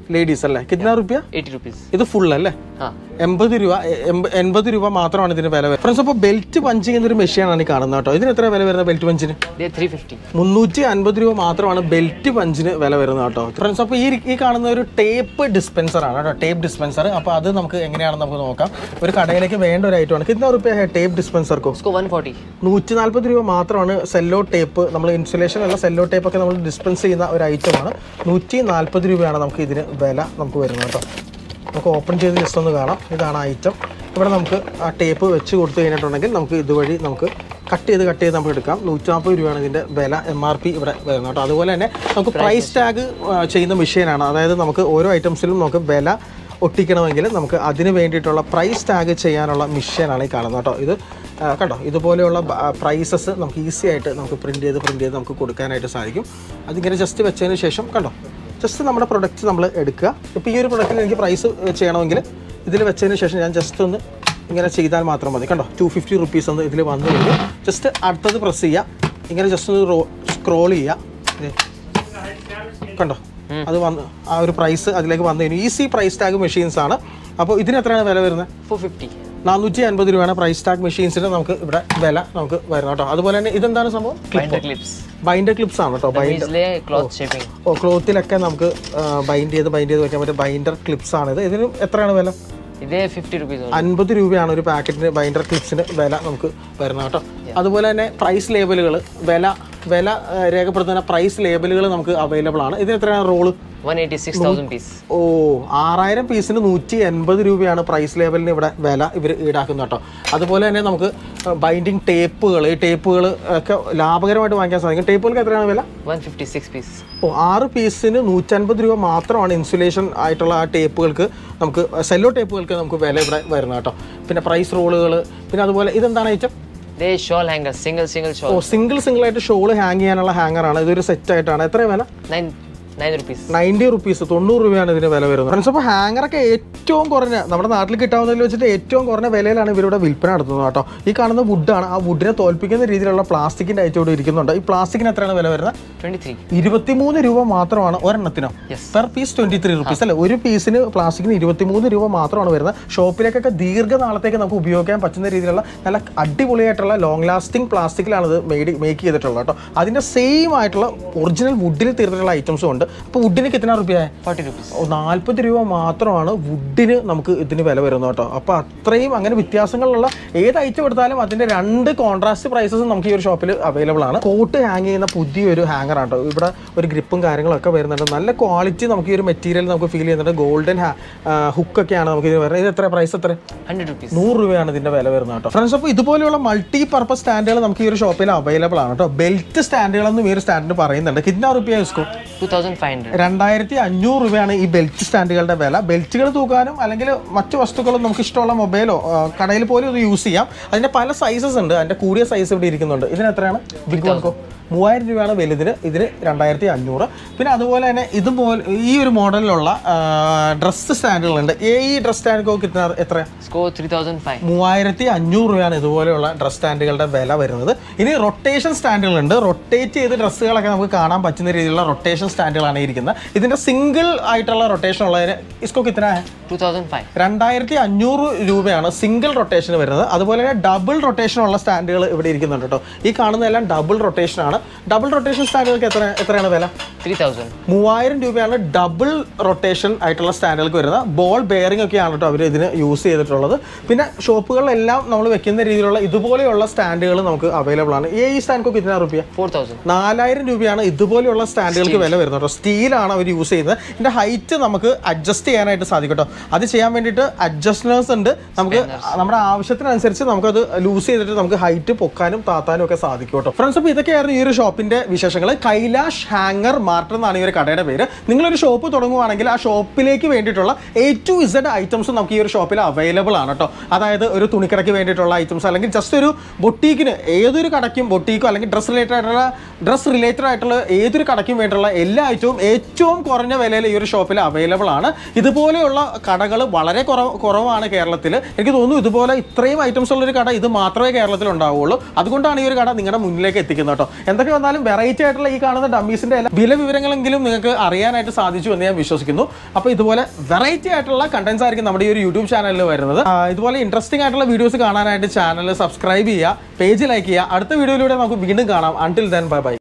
ലേഡീസ് അല്ലേ കിतना റുപ്യ एटी रुपीज़ ഇത് ഫുൾ അല്ലേ हाँ എൺപത് രൂപ എ- എൺപ- എൺപത് രൂപ മാത്രമാണ് ഇതിന് വില വരുന്നത് ഫ്രണ്ട്സ് അപ്പോൾ ബെൽറ്റ് പഞ്ച് ചെയ്യുന്ന ഒരു മെഷീനാണ് ഈ കാണുന്നത് കേട്ടോ ഇതിന് എത്ര വില വരുന്നത് ബെൽറ്റ് പഞ്ചിന് ये थ्री फिफ्टी മുന്നൂറ്റി അൻപത് രൂപ മാത്രമാണ് ബെൽറ്റ് പഞ്ചിന് വില വരുന്നത് കേട്ടോ ഫ്രണ്ട്സ് അപ്പോൾ ഈ ഈ കാണുന്ന ഒരു ടേപ്പ് ഡിസ്പെൻസർ ആണ് കേട്ടോ ടേപ്പ് ഡിസ്പെൻസർ അപ്പോൾ അത് നമുക്ക് എങ്ങനെയാണെന്ന് നമുക്ക് നോക്കാം ഒരു കടയിലേക്ക് വേണ്ട ഒരു ഐറ്റമാണ് കിतना റുപ്യ है ടേപ്പ് ഡിസ്പെൻസർ കോ उसको वन फोर्टी നൂറ്റി നാൽപ്പത് രൂപ മാത്രമാണ് സെല്ലോ ടേപ്പ് നമ്മൾ ഇൻസുലേഷൻ അല്ല സെല്ലോ ടേപ്പ് ഒക്കെ നമ്മൾ ഡിസ്പെൻസ് ചെയ്യുന്ന ഒരു ഐറ്റമാണ് നൂറ്റി നാൽപ്പത് രൂപയാണ് നമുക്ക് ഇതിന് വില നമുക്ക് വരുന്നത് കേട്ടോ നമുക്ക് ഓപ്പൺ ചെയ്ത് ജസ്റ്റ് ഒന്ന് കാണാം ഇതാണ് ഐറ്റം ഇവിടെ നമുക്ക് ആ ടേപ്പ് വെച്ച് കൊടുത്തു കഴിഞ്ഞിട്ടുണ്ടെങ്കിൽ നമുക്ക് ഇതുവഴി നമുക്ക് കട്ട് ചെയ്ത് കട്ട് ചെയ്ത് നമുക്ക് എടുക്കാം നൂറ്റി നാൽപ്പത് രൂപയാണ് ഇതിൻ്റെ വില എം ആർ പി ഇവിടെ വരുന്നത് കേട്ടോ അതുപോലെ തന്നെ നമുക്ക് പ്രൈസ് ടാഗ് ചെയ്യുന്ന മെഷീനാണ് അതായത് നമുക്ക് ഓരോ ഐറ്റംസിലും നമുക്ക് വില ഒട്ടിക്കണമെങ്കിൽ നമുക്ക് അതിന് വേണ്ടിയിട്ടുള്ള പ്രൈസ് ടാഗ് ചെയ്യാനുള്ള മിഷ്യനാണ് ഈ കാണുന്നത് കേട്ടോ ഇത് ആ, കണ്ടോ ഇതുപോലെയുള്ള പ്രൈസസ് നമുക്ക് ഈസി ആയിട്ട് നമുക്ക് പ്രിൻറ്റ് ചെയ്ത് പ്രിൻറ്റ് ചെയ്ത് നമുക്ക് കൊടുക്കാനായിട്ട് സാധിക്കും അതിങ്ങനെ ജസ്റ്റ് വെച്ചതിന് ശേഷം കണ്ടോ ജസ്റ്റ് നമ്മുടെ പ്രൊഡക്റ്റ് നമ്മൾ എടുക്കുക ഇപ്പോൾ ഈ ഒരു പ്രൊഡക്റ്റിന് എനിക്ക് പ്രൈസ് ചെയ്യണമെങ്കിൽ ഇതിൽ വെച്ചതിന് ശേഷം ഞാൻ ജസ്റ്റ് ഒന്ന് ഇങ്ങനെ ചെയ്താൽ മാത്രം മതി കണ്ടോ ടു ഫിഫ്റ്റി റുപ്പീസ് ഒന്ന് ഇതിൽ വന്നു കഴിഞ്ഞു ജസ്റ്റ് അടുത്തത് പ്രസ് ചെയ്യുക ഇങ്ങനെ ജസ്റ്റ് ഒന്ന് റോ സ്ക്രോൾ ചെയ്യുക ദേ. കണ്ടോ അത് വന്ന് ആ ഒരു പ്രൈസ് അതിലേക്ക് വന്നു കഴിഞ്ഞു ഈസി പ്രൈസ് ടാഗ് മെഷീൻസ് ആണ് അപ്പോൾ ഇതിന് എത്രയാണ് വില വരുന്നത് फोर फिफ्टी നാനൂറ്റി അൻപത് രൂപയാണ് പ്രൈസ് ടാഗ് മെഷീൻസിന് നമുക്ക് ഇവിടെ വില നമുക്ക് വരുന്നത് കേട്ടോ അതുപോലെ തന്നെ ഇതെന്താണ് സംഭവം बाइंडर क्लिप्स ബൈൻഡർ ക്ലിപ്സ് ആണ് കേട്ടോ ബൈൻഡർ इसलिए क्लॉथ शेपिंग ഓ ക്ലോത്തിലൊക്കെ നമുക്ക് ബൈൻഡ് ചെയ്ത് ബൈൻഡ് ചെയ്ത് വെക്കാൻ പറ്റിയ ബൈൻഡർ ക്ലിപ്സ് ആണ് ഇത് ഇതിന് എത്രയാണ് വില इधे फिफ्टी रुपीज़ അൻപത് രൂപയാണ് ഒരു പാക്കറ്റിന് ബൈൻഡർ ക്ലിപ്സിന് വില നമുക്ക് വരുന്നത് കേട്ടോ അതുപോലെ തന്നെ പ്രൈസ് ലേബലുകൾ വില വില ആ, രേഖപ്പെടുത്തുന്ന പ്രൈസ് ലേബലുകൾ നമുക്ക് അവൈലബിൾ ആണ് ഇതിന് എത്രയാണ് roll one eighty six thousand piece ഓ ആറായിരം പീസിന് നൂറ്റി എൺപത് രൂപയാണ് പ്രൈസ് ലേബലിന് ഇവിടെ വില ഇവർ ഈടാക്കുന്നത് കേട്ടോ അതുപോലെ തന്നെ നമുക്ക് ബൈൻഡിങ് ടേപ്പുകൾ ഈ ടേപ്പുകൾ ഒക്കെ ലാഭകരമായിട്ട് വാങ്ങിക്കാൻ സാധിക്കും ടേപ്പുകൾക്ക് എത്രയാണ് വില वन फिफ्टी सिक्स पीस ഓ ആറ് പീസിന് നൂറ്റൻപത് രൂപ മാത്രമാണ് ഇൻസുലേഷൻ ആയിട്ടുള്ള ആ ടേപ്പുകൾക്ക് നമുക്ക് സെല്ലോ ടേപ്പുകൾക്ക് നമുക്ക് വില ഇവിടെ വരുന്നത് കേട്ടോ പിന്നെ പ്രൈസ് റോളുകൾ പിന്നെ അതുപോലെ ഇതെന്താണ് item they shawl hanger single single ഓ शॉल സിംഗിൾ സിംഗിൾ ആയിട്ട് ഷോൾ ഹാങ് ചെയ്യാനുള്ള ഹാങ്ങറാണ് ഇതൊരു സെറ്റ് ആയിട്ടാണ് എത്ര വില nine nine rupees ninety rupees തൊണ്ണൂറ് രൂപയാണ് ഇതിന് വില വരുന്നത് ഫ്രണ്ട്സ് അപ്പോൾ ഹാങ്ങറൊക്കെ ഏറ്റവും കുറഞ്ഞ നമ്മുടെ നാട്ടിൽ കിട്ടാവുന്നതിൽ വെച്ചിട്ട് ഏറ്റവും കുറഞ്ഞ വിലയിലാണ് ഇവരുടെ വിൽപ്പന നടത്തുന്നത് കേട്ടോ ഈ കാണുന്ന വുഡാണ് ആ വുഡിനെ തോൽപ്പിക്കുന്ന രീതിയിലുള്ള പ്ലാസ്റ്റിക്കിൻ്റെ ഐറ്റം ഇവിടെ ഇരിക്കുന്നുണ്ട് ഈ പ്ലാസ്റ്റിക്കിന് എത്രയാണ് വില വരുന്നത് ट्वेंटी थ्री ഇരുപത്തിമൂന്ന് രൂപ മാത്രമാണ് ഒരെണ്ണത്തിനോ Yes. Per piece twenty three rupees അല്ലേ ഒരു പീസിന് പ്ലാസ്റ്റിക്കിന് ഇരുപത്തിമൂന്ന് രൂപ മാത്രമാണ് വരുന്നത് ഷോപ്പിലേക്കൊക്കെ ദീർഘനാളത്തേക്ക് നമുക്ക് ഉപയോഗിക്കാൻ പറ്റുന്ന രീതിയിലുള്ള നല്ല അടിപൊളിയായിട്ടുള്ള ലോങ് ലാസ്റ്റിംഗ് പ്ലാസ്റ്റിക്കിലാണ് ഇത് മെയ്ഡ് മേക്ക് ചെയ്തിട്ടുള്ളത് കേട്ടോ അതിൻ്റെ സെയിം ആയിട്ടുള്ള ഒറിജിനൽ വുഡിൽ തീർത്തിട്ടുള്ള ഐറ്റംസും ഉണ്ട് അപ്പോൾ വുഡിന് കിട്ടുന്ന റുപ്യ फोर्टी रुपीज़ നാൽപ്പത് രൂപ മാത്രമാണ് വുഡിന് നമുക്ക് ഇതിന് വില വരുന്നത് കേട്ടോ അപ്പോൾ അത്രയും അങ്ങനെ വ്യത്യാസങ്ങളുള്ള ഏത് ഐറ്റം എടുത്താലും അതിൻ്റെ രണ്ട് കോൺട്രാസ്റ്റ് പ്രൈസസ് നമുക്ക് ഈ ഒരു ഷോപ്പിൽ അവൈലബിൾ ആണ് കോട്ട് ഹാങ് ചെയ്യുന്ന പുതിയൊരു ഹാങ്ങർ ആണ് കേട്ടോ ഇവിടെ ഒരു ഗ്രിപ്പും കാര്യങ്ങളൊക്കെ വരുന്നുണ്ട് നല്ല ക്വാളിറ്റി നമുക്ക് ഈ ഒരു മെറ്റീരിയൽ നമുക്ക് ഫീൽ ചെയ്യുന്നുണ്ട് ഗോൾഡൻ ഹുക്കൊക്കെയാണ് നമുക്ക് ഇത് വരുന്നത് ഇത് എത്ര പ്രൈസ് എത്ര हंड्रेड रुपीज़ നൂറ് രൂപയാണ് ഇതിന്റെ വില വരുന്നത് കേട്ടോ ഫ്രണ്ട്സ് അപ്പോൾ ഇതുപോലെയുള്ള മൾട്ടി പർപ്പസ് സ്റ്റാൻഡുകൾ നമുക്ക് ഈ ഒരു ഷോപ്പിൽ അവൈലബിൾ ആണ് കേട്ടോ ബെൽറ്റ് സ്റ്റാൻഡുകളെന്നും ഈ ഒരു സ്റ്റാൻഡിന് പറയുന്നുണ്ട് കിतना റുപ്യ ഇസ്കോ टू थाउजेंड फाइव हंड्रेड രണ്ടായിരത്തി അഞ്ഞൂറ് രൂപയാണ് ഈ ബെൽറ്റ് സ്റ്റാൻഡുകളുടെ വില ബെൽറ്റുകൾ തൂക്കാനും അല്ലെങ്കിൽ മറ്റു വസ്തുക്കളും നമുക്ക് ഇഷ്ടമുള്ള മൊബൈലോ ആ, കടയിൽ പോലും ഇത് യൂസ് ചെയ്യാം അതിന്റെ പല സൈസസ് ഉണ്ട് അതിന്റെ കൂടിയ സൈസ് ഇവിടെ ഇരിക്കുന്നുണ്ട് ഇതിന് എത്രയാണ് ബിഗ് വൺകോ മൂവായിരം രൂപയാണ് വലുതിന് ഇതിന് രണ്ടായിരത്തി അഞ്ഞൂറ് പിന്നെ അതുപോലെ തന്നെ ഇതുപോലെ ഈ ഒരു മോഡലിലുള്ള ഡ്രസ്സ് സ്റ്റാൻഡുകളുണ്ട് ഈ ഡ്രസ് സ്റ്റാൻഡ് കിട്ടുന്ന എത്ര इसको थ्री थाउजेंड फाइव മൂവായിരത്തി അഞ്ഞൂറ് രൂപയാണ് ഇതുപോലെയുള്ള ഡ്രസ് സ്റ്റാൻഡുകളുടെ വില വരുന്നത് ഇനി റൊട്ടേഷൻ സ്റ്റാൻഡുകളുണ്ട് റൊട്ടേറ്റ് ചെയ്ത് ഡ്രസ്സുകളൊക്കെ നമുക്ക് കാണാൻ പറ്റുന്ന രീതിയിലുള്ള റൊട്ടേഷൻ സ്റ്റാൻഡുകളാണ് ഈ ഇരിക്കുന്നത് ഇതിന്റെ സിംഗിൾ ആയിട്ടുള്ള റൊട്ടേഷൻ ഉള്ളതിന് ഇസ്കോ കിത്തന टू थाउजेंड फाइव രണ്ടായിരത്തി അഞ്ഞൂറ് രൂപയാണ് സിംഗിൾ റൊട്ടേഷൻ വരുന്നത് അതുപോലെ തന്നെ ഡബിൾ റൊട്ടേഷൻ ഉള്ള സ്റ്റാൻഡുകൾ ഇവിടെ ഇരിക്കുന്നുണ്ട് കേട്ടോ ഈ കാണുന്നതെല്ലാം ഡബിൾ റൊട്ടേഷൻ ആണ് ഡബിൾ റൊട്ടേഷൻ സ്റ്റാൻഡുകൾക്ക് എത്ര എത്രയാണ് വില थ्री थाउजेंड മൂവായിരം രൂപയാണ് ഡബിൾ റൊട്ടേഷൻ ആയിട്ടുള്ള സ്റ്റാൻഡുകൾക്ക് വരുന്നത് ബോൾ ബെയറിംഗ് ഒക്കെയാണ് കേട്ടോ അവർ ഇതിന് യൂസ് ചെയ്തിട്ടുള്ളത് പിന്നെ ഷോപ്പുകളിലെല്ലാം നമ്മൾ വെക്കുന്ന രീതിയിലുള്ള ഇതുപോലെയുള്ള സ്റ്റാൻഡുകൾ നമുക്ക് അവൈലബിൾ ആണ് ഈ സ്റ്റാൻഡ് കിട്ടുന്ന റുപ്യ फोर थाउजेंड നാലായിരം രൂപയാണ് ഇതുപോലെയുള്ള സ്റ്റാൻഡുകൾക്ക് വില വരുന്നത് കേട്ടോ സ്റ്റീലാണ് അവർ യൂസ് ചെയ്യുന്നത് ഇതിന്റെ ഹൈറ്റ് നമുക്ക് അഡ്ജസ്റ്റ് ചെയ്യാനായിട്ട് സാധിക്കും കേട്ടോ അത് ചെയ്യാൻ വേണ്ടിയിട്ട് അഡ്ജസ്റ്റേഴ്സ് ഉണ്ട് നമുക്ക് നമ്മുടെ ആവശ്യത്തിനനുസരിച്ച് നമുക്കത് ലൂസ് ചെയ്തിട്ട് നമുക്ക് ഹൈറ്റ് പൊക്കാനും താത്താനും ഒക്കെ സാധിക്കും കേട്ടോ ഫ്രണ്ട്സ് അപ്പോൾ ഇതൊക്കെയായിരുന്നു ഈ ഒരു ഷോപ്പിന്റെ വിശേഷങ്ങൾ കൈലാഷ് ഹാങ്ങർ മാർട്ട് എന്നാണ് ഈ ഒരു കടയുടെ പേര് നിങ്ങളൊരു ഷോപ്പ് തുടങ്ങുവാണെങ്കിൽ ആ ഷോപ്പിലേക്ക് വേണ്ടിയിട്ടുള്ള എ ടു ഇസഡ് ഐറ്റംസ് നമുക്ക് ഈ ഒരു ഷോപ്പിൽ അവൈലബിൾ ആണ് കേട്ടോ അതായത് ഒരു തുണിക്കടയ്ക്ക് വേണ്ടിയിട്ടുള്ള ഐറ്റംസ് അല്ലെങ്കിൽ ജസ്റ്റ് ഒരു ബൊട്ടീക്കിന് ഏതൊരു കടയ്ക്കും ബൊട്ടീക്കോ അല്ലെങ്കിൽ ഡ്രസ് റിലേറ്റഡ് ആയിട്ടുള്ള ഡ്രസ് റിലേറ്റഡ് ആയിട്ടുള്ള ഏതൊരു കടയ്ക്കും വേണ്ടിയിട്ടുള്ള എല്ലാ ഐറ്റവും ഏറ്റവും കുറഞ്ഞ വിലയിൽ ഈ ഒരു ഷോപ്പിൽ അവൈലബിൾ ആണ് ഇതുപോലെയുള്ള കടകൾ വളരെ കുറവ് കുറവാണ് കേരളത്തിൽ എനിക്ക് തോന്നുന്നു ഇതുപോലെ ഇത്രയും ഐറ്റംസ് ഉള്ളൊരു കട ഇത് മാത്രമേ കേരളത്തിൽ ഉണ്ടാവുള്ളൂ അതുകൊണ്ടാണ് ഈ ഒരു കട നിങ്ങളുടെ മുന്നിലേക്ക് എത്തിക്കുന്നത് കേട്ടോ എന്തായാലും എന്തൊക്കെ വന്നാലും വെറൈറ്റി ആയിട്ടുള്ള ഈ കാണുന്ന ഡമ്മീസിന്റെ എല്ലാ വില വിവരങ്ങളെങ്കിലും നിങ്ങൾക്ക് അറിയാനായിട്ട് സാധിച്ചു എന്ന് ഞാൻ വിശ്വസിക്കുന്നു അപ്പോൾ ഇതുപോലെ വെറൈറ്റി ആയിട്ടുള്ള കണ്ടന്റ്സ് ആയിരിക്കും നമ്മുടെ ഈ ഒരു യൂട്യൂബ് ചാനലിൽ വരുന്നത് ആ, ഇതുപോലെ ഇൻട്രസ്റ്റിംഗ് ആയിട്ടുള്ള വീഡിയോസ് കാണാനായിട്ട് ചാനൽ സബ്സ്ക്രൈബ് ചെയ്യുക പേജ് ലൈക്ക് ചെയ്യുക അടുത്ത വീഡിയോയിലൂടെ നമുക്ക് വീണ്ടും കാണാം അൺടിൽ ദെൻ ബൈ ബൈ